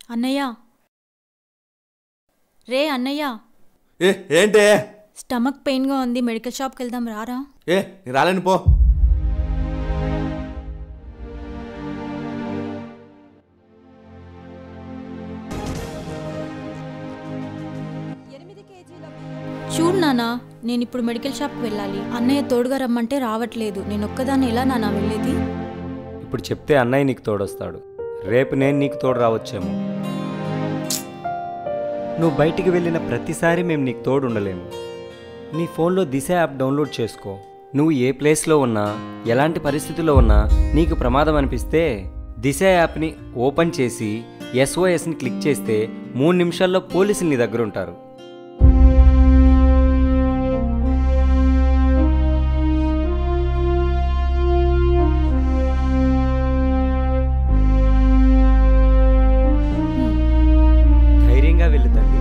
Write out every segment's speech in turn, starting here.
అన్నయ్య రే అన్నయ్య ఏ ఏంటే స్టమక్ పెయిన్గా ఉంది మెడికల్ షాప్కి వెళ్దాం రారా ఏ నేను రాలేను పో చూడు నానా నేను ఇప్పుడు మెడికల్ షాప్కి వెళ్ళాలి అన్నయ్య తోడుగా రమ్మంటే రావట్లేదు నేను ఒక్కదాన్ని ఎలా నానా వెళ్ళేది ఇప్పుడు చెప్తే అన్నయ్య నీకు తోడొస్తాడు రేపు నేను నీకు తోడు రావచ్చేమో నువ్వు బయటికి వెళ్ళిన ప్రతిసారి మేము నీకు తోడు ఉండలేము నీ ఫోన్లో దిశ యాప్ డౌన్లోడ్ చేసుకో నువ్వు ఏ ప్లేస్లో ఉన్నా ఎలాంటి పరిస్థితుల్లో ఉన్నా నీకు ప్రమాదం అనిపిస్తే దిశ యాప్ని ఓపెన్ చేసి ఎస్ఓఎస్ని క్లిక్ చేస్తే మూడు నిమిషాల్లో పోలీసులు నీ దగ్గర ఉంటారు ధైర్యంగా వెళ్ళు తల్లి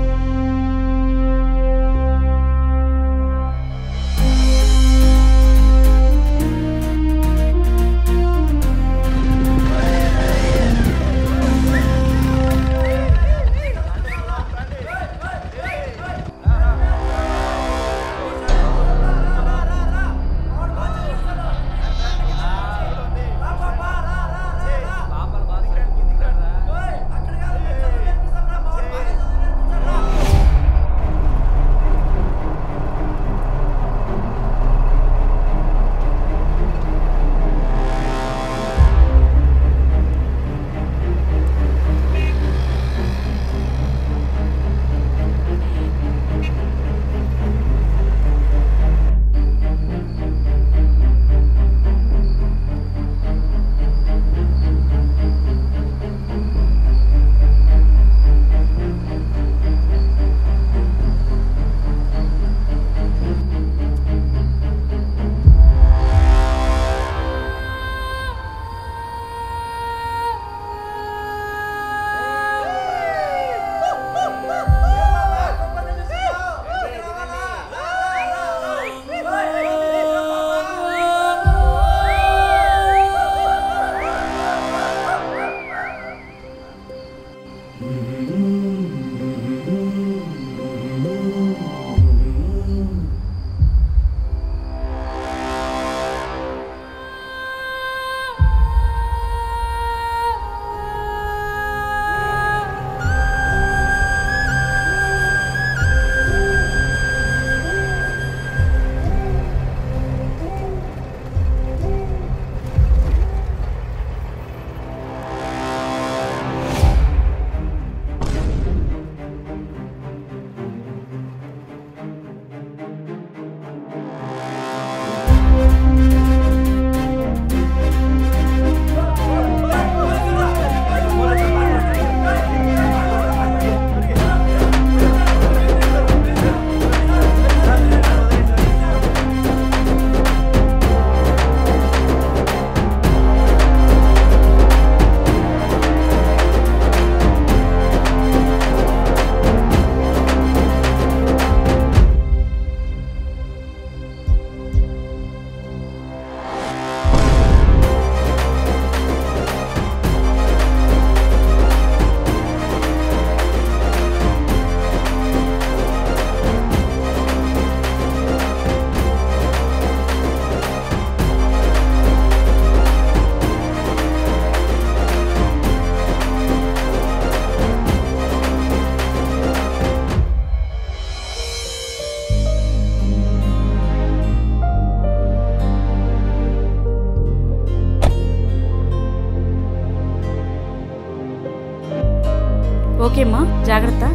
ఓకేమ్మా జాగ్రత్త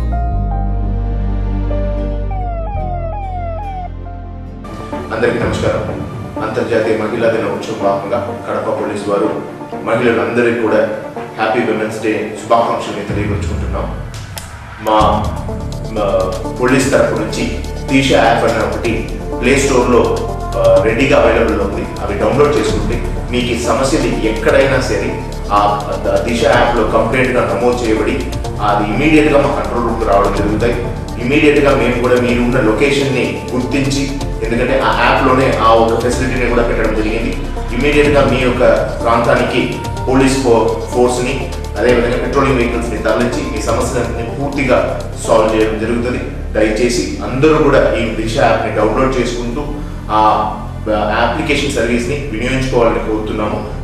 అందరికీ నమస్కారం అంతర్జాతీయ మహిళా దినోత్సవం భాగంగా కడప పోలీస్ వారు మహిళలందరికీ కూడా హ్యాపీ విమెన్స్ డే శుభాకాంక్షల్ని తెలియపరుచుకుంటున్నాం మా మా పోలీస్ తరపు నుంచి దీశ యాప్ అనే ఒకటి ప్లే స్టోర్లో ఆ, రెడీగా అవైలబుల్ ఉంది అవి డౌన్లోడ్ చేసుకుంటే మీకు ఈ సమస్యలు ఎక్కడైనా సరే ఆ ద- దిశ యాప్లో కంప్లైంట్గా నమోదు చేయబడి అది ఇమీడియట్గా మా కంట్రోల్ రూమ్కి రావడం జరుగుతాయి ఇమీడియట్గా మేము కూడా మీరు ఉన్న లొకేషన్ని గుర్తించి ఎందుకంటే ఆ యాప్లోనే ఆ ఒక ఫెసిలిటీని కూడా పెట్టడం జరిగింది ఇమీడియట్గా మీ యొక్క ప్రాంతానికి పోలీస్ ఫో ఫోర్స్ని అదేవిధంగా పెట్రోలింగ్ వెహికల్స్ని తరలించి ఈ సమస్యలన్నింటినీ పూర్తిగా సాల్వ్ చేయడం జరుగుతుంది దయచేసి అందరూ కూడా ఈ దిశ యాప్ని డౌన్లోడ్ చేసుకుంటూ ఆ అప్లికేషన్ సర్వీస్ని వినియోగించుకోవాలని కోరుతున్నాము